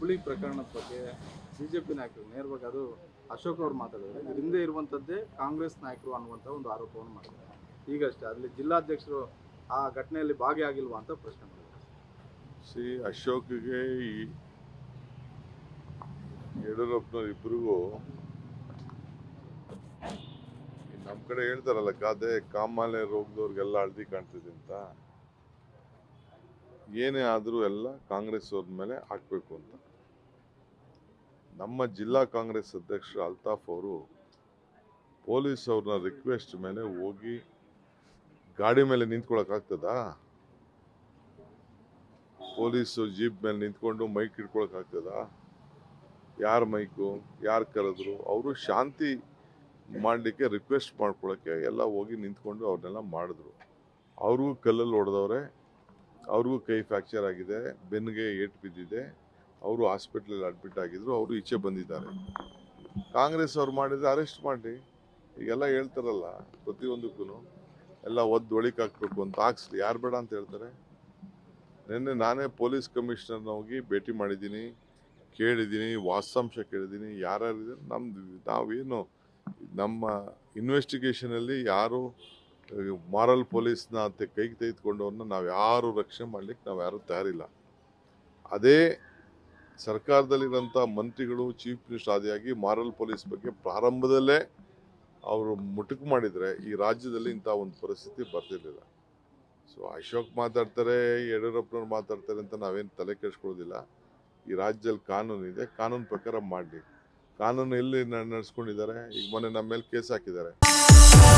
ಹುಬ್ಬಳ್ಳಿ ಪ್ರಕರಣದ ಬಗ್ಗೆ ಬಿಜೆಪಿ ನಾಯಕರು ನೇರವಾಗಿ ಅದು ಅಶೋಕ್ ಅವರು ಮಾತಾಡಿದ್ದಾರೆ ಇದ್ರ ಹಿಂದೆ ಇರುವಂತದ್ದೇ ಕಾಂಗ್ರೆಸ್ ನಾಯಕರು ಅನ್ನುವಂತ ಒಂದು ಆರೋಪವನ್ನು ಮಾಡಿದ್ದಾರೆ ಈಗಷ್ಟೇ ಅಲ್ಲಿ ಜಿಲ್ಲಾಧ್ಯಕ್ಷರು ಆ ಘಟನೆಯಲ್ಲಿ ಭಾಗಿಯಾಗಿಲ್ವಾ ಅಂತ ಪ್ರಶ್ನೆ ಮಾಡಿದ್ದಾರೆ ಸಿ ಅಶೋಕ್ಗೆ ಈ ಯಡಿಯೂರಪ್ಪನವ್ರು ಇಬ್ಬರಿಗೂ ನಮ್ಮ ಕಡೆ ಹೇಳ್ತಾರಲ್ಲ ಗಾದೆ ಕಾಮಾಲೆ ರೋಗದವ್ರಿಗೆಲ್ಲ ಹಳ್ದಿ ಕಾಣ್ತಿದೆ ಅಂತ ಏನೇ ಆದರೂ ಎಲ್ಲ ಕಾಂಗ್ರೆಸ್ ಅವ್ರ ಮೇಲೆ ಹಾಕ್ಬೇಕು ಅಂತ ನಮ್ಮ ಜಿಲ್ಲಾ ಕಾಂಗ್ರೆಸ್ ಅಧ್ಯಕ್ಷರು ಅಲ್ತಾಫ್ ಅವರು ಪೊಲೀಸ್ ಅವ್ರನ್ನ ರಿಕ್ವೆಸ್ಟ್ ಮೇಲೆ ಹೋಗಿ ಗಾಡಿ ಮೇಲೆ ನಿಂತ್ಕೊಳಕ್ಕಾಗ್ತದಾ ಪೊಲೀಸು ಜೀಪ್ ಮೇಲೆ ನಿಂತ್ಕೊಂಡು ಮೈಕ್ ಹಿಡ್ಕೊಳಕ್ ಆಗ್ತದ ಯಾರ ಮೈಕು ಯಾರು ಕರೆದ್ರು ಅವರು ಶಾಂತಿ ಮಾಡಲಿಕ್ಕೆ ರಿಕ್ವೆಸ್ಟ್ ಮಾಡ್ಕೊಳಕ್ಕೆ ಎಲ್ಲ ಹೋಗಿ ನಿಂತ್ಕೊಂಡು ಅವ್ರನ್ನೆಲ್ಲ ಮಾಡಿದ್ರು ಅವ್ರಿಗೂ ಕಲ್ಲಲ್ಲಿ ಹೊಡೆದವ್ರೆ ಅವ್ರಿಗೂ ಕೈ ಫ್ರ್ಯಾಕ್ಚರ್ ಆಗಿದೆ ಬೆನ್ನಿಗೆ ಏಟು ಬಿದ್ದಿದೆ ಅವರು ಹಾಸ್ಪಿಟ್ಲಲ್ಲಿ ಅಡ್ಮಿಟ್ ಆಗಿದ್ರು ಅವರು ಈಚೆ ಬಂದಿದ್ದಾರೆ ಕಾಂಗ್ರೆಸ್ ಅವ್ರು ಮಾಡಿದ್ರೆ ಅರೆಸ್ಟ್ ಮಾಡಿ ಈಗೆಲ್ಲ ಹೇಳ್ತಾರಲ್ಲ ಪ್ರತಿಯೊಂದಕ್ಕೂ ಎಲ್ಲ ಒದ್ದು ಒಳಿಕ್ ಹಾಕ್ಬೇಕು ಅಂತ ಹಾಕ್ಸ್ಲಿ ಯಾರು ಬೇಡ ಅಂತ ಹೇಳ್ತಾರೆ ನಿನ್ನೆ ನಾನೇ ಪೊಲೀಸ್ ಕಮಿಷನರ್ನ ಹೋಗಿ ಭೇಟಿ ಮಾಡಿದ್ದೀನಿ ಕೇಳಿದ್ದೀನಿ ವಾಸ್ತವಾಂಶ ಕೇಳಿದ್ದೀನಿ ಯಾರ್ಯಾರಿದೆ ನಮ್ದು ನಾವೇನು ನಮ್ಮ ಇನ್ವೆಸ್ಟಿಗೇಷನಲ್ಲಿ ಯಾರು ಮಾರಲ್ ಪೊಲೀಸ್ನ ಅಂತ ಕೈಗೆ ತೆಗೆದುಕೊಂಡವ್ರನ್ನ ನಾವು ಯಾರು ರಕ್ಷಣೆ ಮಾಡ್ಲಿಕ್ಕೆ ನಾವು ಯಾರು ತಯಾರಿಲ್ಲ ಅದೇ ಸರ್ಕಾರದಲ್ಲಿರೋಂಥ ಮಂತ್ರಿಗಳು ಚೀಫ್ ಮಿನಿಸ್ಟರ್ ಆದಿಯಾಗಿ ಮಾರಲ್ ಪೊಲೀಸ್ ಬಗ್ಗೆ ಪ್ರಾರಂಭದಲ್ಲೇ ಅವರು ಮುಟುಕು ಮಾಡಿದರೆ ಈ ರಾಜ್ಯದಲ್ಲಿ ಇಂಥ ಒಂದು ಪರಿಸ್ಥಿತಿ ಬರ್ತಿರ್ಲಿಲ್ಲ ಸೊ ಅಶೋಕ್ ಮಾತಾಡ್ತಾರೆ ಯಡಿಯೂರಪ್ಪನವ್ರು ಮಾತಾಡ್ತಾರೆ ಅಂತ ನಾವೇನು ತಲೆ ಕೆಡಿಸ್ಕೊಳ್ಳೋದಿಲ್ಲ ಈ ರಾಜ್ಯದಲ್ಲಿ ಕಾನೂನು ಇದೆ ಕಾನೂನು ಪ್ರಕಾರ ಮಾಡಲಿ ಕಾನೂನು ಎಲ್ಲಿ ನ- ನಡೆಸ್ಕೊಂಡಿದ್ದಾರೆ ಈಗ ಮೊನ್ನೆ ನಮ್ಮ ಮೇಲೆ ಕೇಸ್ ಹಾಕಿದ್ದಾರೆ